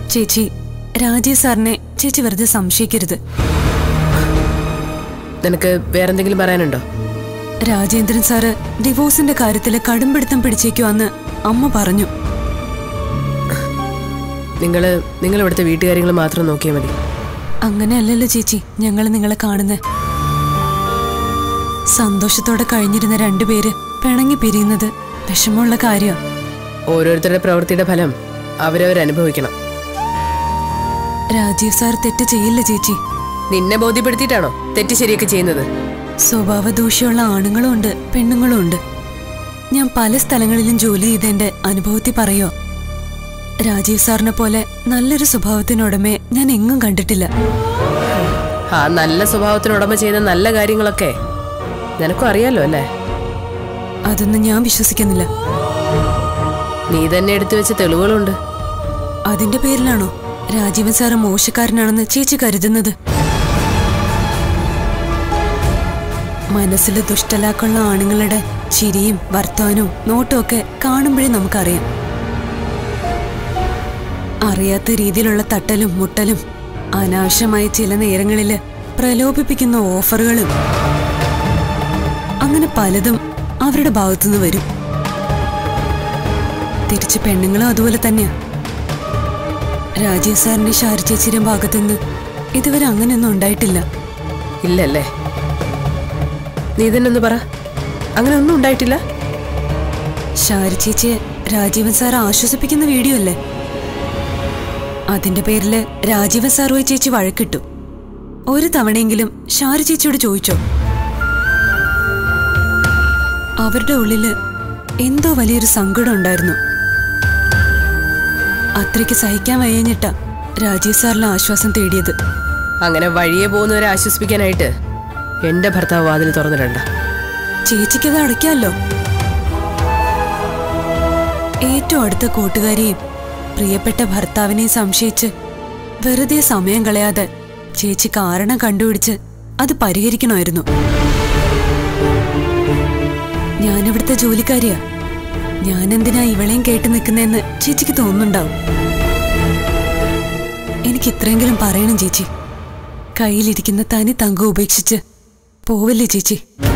ചേച്ചി രാജീവ് സാറിനെ ചേച്ചി വെറുതെ സംശയിക്കരുത് നിനക്ക് വേറെന്തെങ്കിലും പറയാനുണ്ടോ രാജേന്ദ്രൻ സാറ് ഡിവോഴ്സിന്റെ കാര്യത്തില് കടുംപിടുത്തം പിടിച്ചേക്കുവാന്ന് അമ്മ പറഞ്ഞു നിങ്ങൾ നിങ്ങൾ ഇവിടുത്തെ വീട്ടുകാര്യങ്ങൾ മാത്രം നോക്കിയാൽ മതി അങ്ങനെയല്ലല്ലോ ചേച്ചി ഞങ്ങൾ നിങ്ങളെ കാണുന്നേ സന്തോഷത്തോടെ കഴിഞ്ഞിരുന്ന രണ്ടുപേര് പിണങ്ങി പിരിയുന്നത് വിഷമമുള്ള കാര്യം ഓരോരുത്തരുടെ പ്രവൃത്തിയുടെ ഫലം അവരവരനുഭവിക്കണം രാജീവ് സാർ തെറ്റ് ചെയ്യില്ല ചേച്ചി നിന്നെ ബോധ്യപ്പെടുത്തിയിട്ടാണോ തെറ്റ് ശരിയൊക്കെ ചെയ്യുന്നത് സ്വഭാവ ദൂഷ്യമുള്ള ആണുങ്ങളും ഉണ്ട് പെണ്ണുങ്ങളും ഉണ്ട് ഞാൻ പല സ്ഥലങ്ങളിലും ജോലി ചെയ്തതിന്റെ അനുഭവത്തിൽ പറയോ രാജീവ് സാറിനെ പോലെ നല്ലൊരു സ്വഭാവത്തിനുടമയെ ഞാൻ എങ്ങും കണ്ടിട്ടില്ല ആ നല്ല സ്വഭാവത്തിനുടമ ചെയ്യുന്ന നല്ല കാര്യങ്ങളൊക്കെ നിനക്കും അറിയാലോ അല്ലേ അതൊന്നും ഞാൻ വിശ്വസിക്കുന്നില്ല നീ തന്നെ എടുത്തു വെച്ച തെളിവുകളുണ്ട് അതിന്റെ പേരിലാണോ രാജീവൻ സാറ് മോശക്കാരനാണെന്ന് ചേച്ചി കരുതുന്നത് മനസ്സിൽ ദുഷ്ടലാക്കുള്ള ആണുങ്ങളുടെ ചിരിയും വർത്തമാനവും നോട്ടും ഒക്കെ കാണുമ്പോഴേ നമുക്കറിയാം അറിയാത്ത രീതിയിലുള്ള തട്ടലും മുട്ടലും അനാവശ്യമായ ചില നേരങ്ങളില് പ്രലോഭിപ്പിക്കുന്ന ഓഫറുകളും അങ്ങനെ പലതും അവരുടെ ഭാഗത്തുനിന്ന് വരും തിരിച്ച് പെണ്ണുങ്ങളും അതുപോലെ തന്നെയാ രാജീവ് സാറിന്റെ ഷാരി ചേച്ചിയുടെ ഭാഗത്തുനിന്ന് ഇതുവരെ അങ്ങനെയൊന്നും ഉണ്ടായിട്ടില്ല ഇല്ലല്ലേ നീ തന്നെ ഒന്ന് പറ അങ്ങനെ ഒന്നും ഉണ്ടായിട്ടില്ല ഷാരി ചേച്ചിയെ രാജീവൻ സാർ ആശ്വസിപ്പിക്കുന്ന വീഡിയോ അല്ലേ അതിന്റെ പേരില് രാജീവൻ സാറുമായി ചേച്ചി വഴക്കിട്ടു ഒരു തവണയെങ്കിലും ഷാരി ചേച്ചിയോട് ചോദിച്ചോ അവരുടെ ഉള്ളില് എന്തോ വലിയൊരു സങ്കടം ഉണ്ടായിരുന്നു അത്രയ്ക്ക് സഹിക്കാൻ വയ്യഞ്ഞിട്ട രാജീവ് സാറിന് ആശ്വാസം തേടിയത് അങ്ങനെ വഴിയെ പോകുന്നവരെ ആശ്വസിപ്പിക്കാനായിട്ട് എന്റെ ഭർത്താവ് വാതിൽ തുറന്നിടണ്ട ചേച്ചിക്കത് അടയ്ക്കാമല്ലോ ഏറ്റവും അടുത്ത കൂട്ടുകാരിയെയും പ്രിയപ്പെട്ട ഭർത്താവിനെയും സംശയിച്ച് വെറുതെ സമയം കളയാതെ ചേച്ചി കാരണം കണ്ടുപിടിച്ച് അത് പരിഹരിക്കണമായിരുന്നു ഞാനിവിടുത്തെ ജോലിക്കാരിയാ ഞാനെന്തിനാ ഇവളെയും കേട്ട് നിൽക്കുന്നതെന്ന് ചേച്ചിക്ക് തോന്നുന്നുണ്ടാവും എനിക്ക് ഇത്രയെങ്കിലും പറയണം ചേച്ചി കയ്യിലിരിക്കുന്ന തനി തങ്കം ഉപേക്ഷിച്ച് പോവല്ലേ ചേച്ചി